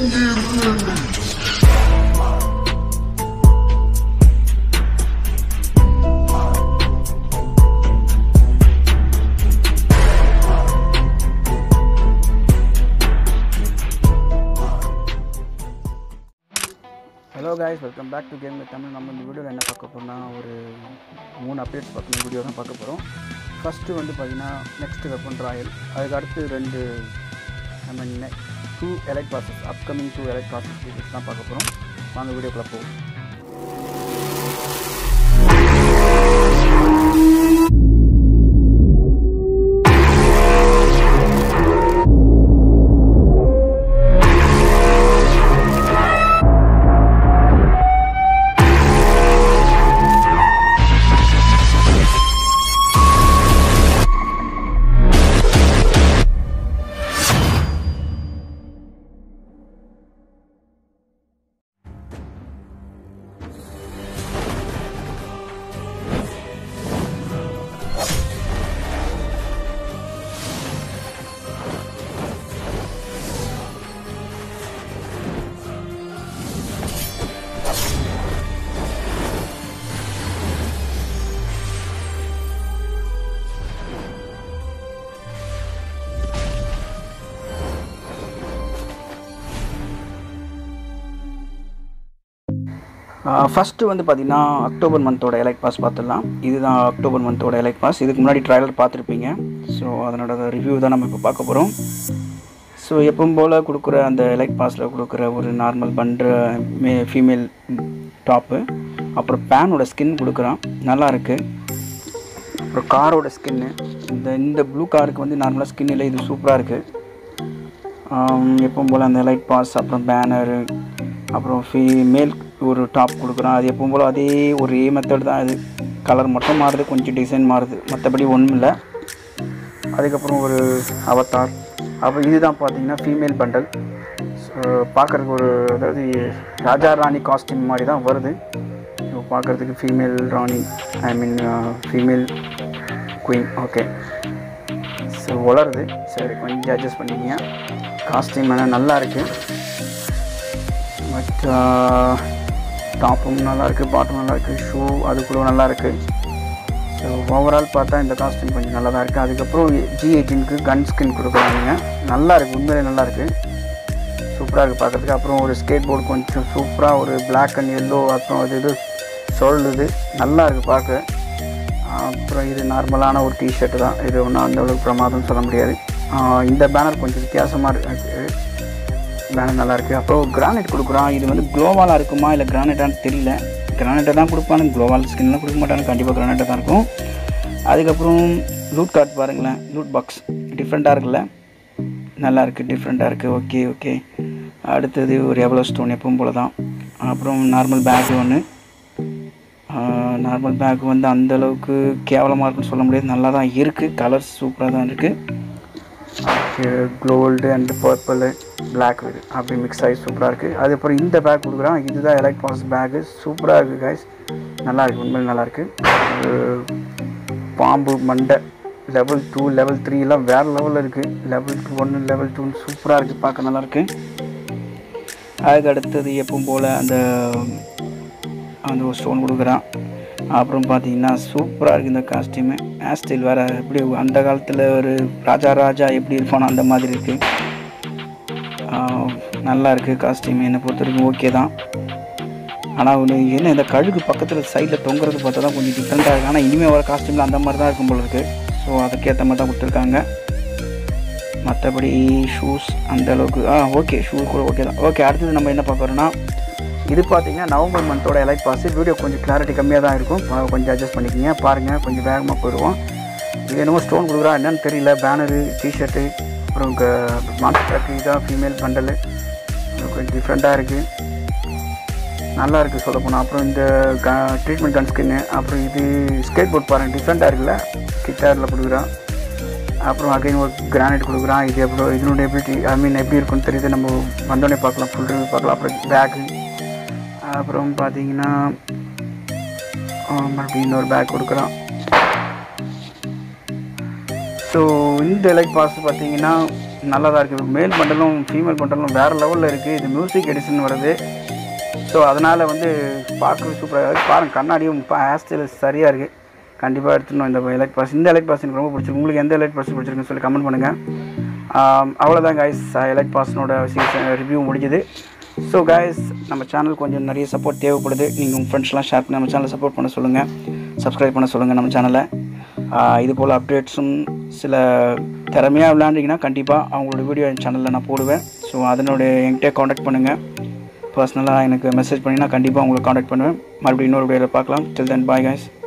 hello guys welcome back to game Tamil நம்ம இந்த வீடியோவில் என்ன பார்க்க போகிறோம்னா ஒரு மூணு அப்டேட்ஸ் பார்க்கணும் வீடியோ தான் பார்க்க போகிறோம் ஃபஸ்ட்டு வந்து பார்த்தீங்கன்னா நெக்ஸ்ட் வெப்பன் ராயல் அதுக்கு அடுத்து ரெண்டு I mean two elite passes upcoming two elite passes details தான் பார்க்க போகிறோம் வாங்க வீடியோக்குள்ளே போவோம் ஃபஸ்ட்டு வந்து பார்த்திங்கன்னா அக்டோபர் மந்தோட எலைட் பாஸ் பார்த்துடலாம் இதுதான் அக்டோபர் மந்தோட எலைட் பாஸ் இதுக்கு முன்னாடி ட்ரைலர் பார்த்துருப்பீங்க ஸோ அதனோட ரிவ்யூ தான் நம்ம இப்போ பார்க்க போகிறோம் ஸோ எப்பவும் போல் கொடுக்குற அந்த எலைட் பாஸில் கொடுக்குற ஒரு நார்மல் பண்ணுற மே ஃபீமேல் டாப்பு அப்புறம் பேனோட ஸ்கின் கொடுக்குறான் நல்லா இருக்குது அப்புறம் காரோட ஸ்கின்னு இந்த இந்த ப்ளூ காருக்கு வந்து நார்மலாக ஸ்கின் இல்லை இது சூப்பராக இருக்குது எப்பவும் போல் அந்த லைட் பாஸ் அப்புறம் பேனரு அப்புறம் ஃபீமேல் ஒரு டாப் கொடுக்குறான் அது எப்பவும் போல் அதே ஒரே மெத்தட் தான் அது கலர் மட்டும் மாறுது கொஞ்சம் டிசைன் மாறுது மற்றபடி ஒன்றும் இல்லை அதுக்கப்புறம் ஒரு அவத்தார் அப்புறம் இதுதான் பார்த்தீங்கன்னா ஃபீமேல் பண்டல் ஸோ பார்க்குறதுக்கு ஒரு அதாவது ராஜா ராணி காஸ்டியூம் மாதிரி தான் வருது ஸோ பார்க்குறதுக்கு ஃபீமேல் ராணி I mean female queen okay so வளருது சரி கொஞ்சம் அட்ஜஸ்ட் பண்ணிக்கிங்க காஸ்டியூம் வேணால் நல்லா இருக்குது பட் டாப்பும் நல்லா இருக்குது பாட்டும் நல்லா இருக்குது ஷூ அது கூட நல்லா இருக்குது ஸோ ஓவரால் பார்த்தா இந்த காஸ்டியூம் கொஞ்சம் நல்லா தான் இருக்குது அதுக்கப்புறம் ஜி எயிட்டீனுக்கு கன் ஸ்கின் கொடுக்குறாங்க நல்லா இருக்குது உண்மையிலே நல்லா இருக்குது சூப்பராக இருக்குது பார்க்குறதுக்கு அப்புறம் ஒரு ஸ்கேட் போர்டு கொஞ்சம் சூப்பராக ஒரு பிளாக் அண்ட் எல்லோ அப்புறம் அது இது சொல்லுது நல்லா இருக்குது பார்க்க அப்புறம் இது நார்மலான ஒரு டிஷர்ட்டு தான் இது ஒன்றும் அந்த அளவுக்கு பிரமாதம் சொல்ல முடியாது இந்த பேனர் கொஞ்சம் வித்தியாசமாக இருக்குது பேனர் நல்லா இருக்குது அப்புறம் கிரானைட் கொடுக்குறான் இது வந்து க்ளோவாலாக இருக்குமா இல்லை கிரானைட்டான்னு தெரியல கிரானைட்டை தான் கொடுப்பானு க்ளோவால் ஸ்கின்லாம் கொடுக்க மாட்டானு கண்டிப்பாக கிரானைட்டை தான் இருக்கும் அதுக்கப்புறம் லூட் கார்ட் பாருங்களேன் லூட் பாக்ஸ் டிஃப்ரெண்ட்டாக இருக்குல்ல நல்லா இருக்குது டிஃப்ரெண்ட்டாக இருக்குது ஓகே ஓகே அடுத்தது ஒரு எவ்வளோ ஸ்டோன் எப்பவும் போல தான் அப்புறம் நார்மல் பேக் ஒன்று நார்மல் பேக் வந்து அந்தளவுக்கு கேவலமாக இருக்குன்னு சொல்ல முடியாது நல்லா தான் இருக்குது கலர்ஸ் சூப்பராக தான் இருக்குது கோல்டு அண்ட் பர்பிள் பிளாக் இது அப்படி மிக்ஸ் ஆகி சூப்பராக இருக்குது அதுக்கப்புறம் இந்த பேக் கொடுக்குறான் இதுதான் எலக்ட் பாஸ் பேக்கு சூப்பராக இருக்குது கைஸ் நல்லா இருக்குது உண்மையில் நல்லாயிருக்கு பாம்பு மண்டை லெவல் டூ லெவல் த்ரீலாம் வேறு லெவலில் இருக்குது லெவல் டூ ஒன்று லெவல் டூன்னு சூப்பராக இருக்குது பார்க்க நல்லாயிருக்கு அதுக்கு அடுத்தது எப்பவும் போல் அந்த அந்த ஒரு ஸ்டோன் கொடுக்குறான் அப்புறம் பார்த்தீங்கன்னா சூப்பராக இருக்குது இந்த காஸ்டியூமு ஹேர் ஸ்டைல் வேறு எப்படி அந்த காலத்தில் ஒரு ராஜா ராஜா எப்படி இருப்பானோ அந்த மாதிரி இருக்குது நல்லா இருக்குது காஸ்டியூம் என்னை பொறுத்த வரைக்கும் ஓகே தான் ஆனால் ஒன்று என்ன இந்த கழுகு பக்கத்தில் சைடில் தொங்குறது பார்த்தா தான் கொஞ்சம் டிஃப்ரெண்ட்டாக இருக்குது ஆனால் இனிமேல் வர காஸ்டியூமில் அந்த மாதிரி தான் இருக்கும் போல இருக்குது ஸோ அதுக்கேற்ற மாதிரி தான் கொடுத்துருக்காங்க மற்றபடி ஷூஸ் அந்த அளவுக்கு ஆ ஓகே ஷூ கூட ஓகே தான் ஓகே அடுத்தது நம்ம என்ன பார்க்குறோன்னா இது பார்த்தீங்கன்னா நவம்பர் மந்தோட எலைட் பாஸ் வீடியோ கொஞ்சம் கிளாரிட்டி கம்மியாக தான் இருக்கும் கொஞ்சம் அட்ஜஸ்ட் பண்ணிக்கிங்க பாருங்கள் கொஞ்சம் வேகமாக போயிடுவோம் இது என்னமோ ஸ்டோன் கொடுக்குறா என்னன்னு தெரியல பேனரு டிஷர்ட்டு அப்புறம் மாஸ்டர் ட்ரக்கு இதான் ஃபீமேல் பண்டலு கொஞ்சம் டிஃப்ரெண்ட்டாக இருக்குது நல்லா இருக்குது சொல்ல போனால் அப்புறம் இந்த க ட்ரீட்மெண்ட் கன் ஸ்கின்னு அப்புறம் இது ஸ்கேட் போர்ட் பாருங்கள் டிஃப்ரெண்ட்டாக இருக்குல்ல கிட்டாரில் கொடுக்குறான் அப்புறம் அகைன் ஒரு கிரானைட் கொடுக்குறான் இது எவ்வளோ இதனுடைய எப்படி ஐ மீன் எப்படி இருக்குன்னு தெரியுது நம்ம வந்தோடனே பார்க்கலாம் ஃபுல் ரிவ்யூ பார்க்கலாம் அப்புறம் பேக்கு அப்புறம் பார்த்தீங்கன்னா மறுபடியும் இன்னொரு பேக் கொடுக்குறான் ஸோ இந்த எலைட் பாஸ் பார்த்தீங்கன்னா நல்லா தான் இருக்குது மேல் பண்டலும் ஃபீமேல் பண்டலும் வேறு லெவலில் இருக்குது இது மியூசிக் எடிஷன் வருது ஸோ அதனால் வந்து பார்க்கவே சூப்பராக இருக்குது பாருங்கள் கண்ணாடியும் ஹேர் ஸ்டைல் சரியாக இருக்குது கண்டிப்பாக எடுத்துடணும் இந்த எலைட் பாஸ் இந்த எலைட் பாஸ் எனக்கு ரொம்ப பிடிச்சிருக்கு உங்களுக்கு எந்த எலைட் பாஸ் பிடிச்சிருக்குன்னு சொல்லி கமெண்ட் பண்ணுங்கள் அவ்வளோதான் கைஸ் எலைட் பாஸ்னோட சீசன் ரிவ்யூ முடிஞ்சுது ஸோ கைஸ் நம்ம சேனல் கொஞ்சம் நிறைய சப்போர்ட் தேவைப்படுது நீங்கள் உங்கள் ஃப்ரெண்ட்ஸ்லாம் ஷேர் பண்ணி நம்ம சேனலை சப்போர்ட் பண்ண சொல்லுங்கள் சப்ஸ்கிரைப் பண்ண சொல்லுங்கள் நம்ம சேனலை இது போல் அப்டேட்ஸும் சில திறமையாக விளையாண்டிங்கன்னா கண்டிப்பாக அவங்களோட வீடியோ என் சேனலில் நான் போடுவேன் ஸோ அதனுடைய என்கிட்ட காண்டாக்ட் பண்ணுங்கள் பர்சனலாக எனக்கு மெசேஜ் பண்ணிங்கன்னா கண்டிப்பாக உங்களுக்கு காண்டாக்ட் பண்ணுவேன் மறுபடியும் இன்னொரு வீடியோவில் பார்க்கலாம் டில் தென் பாய் கைஸ்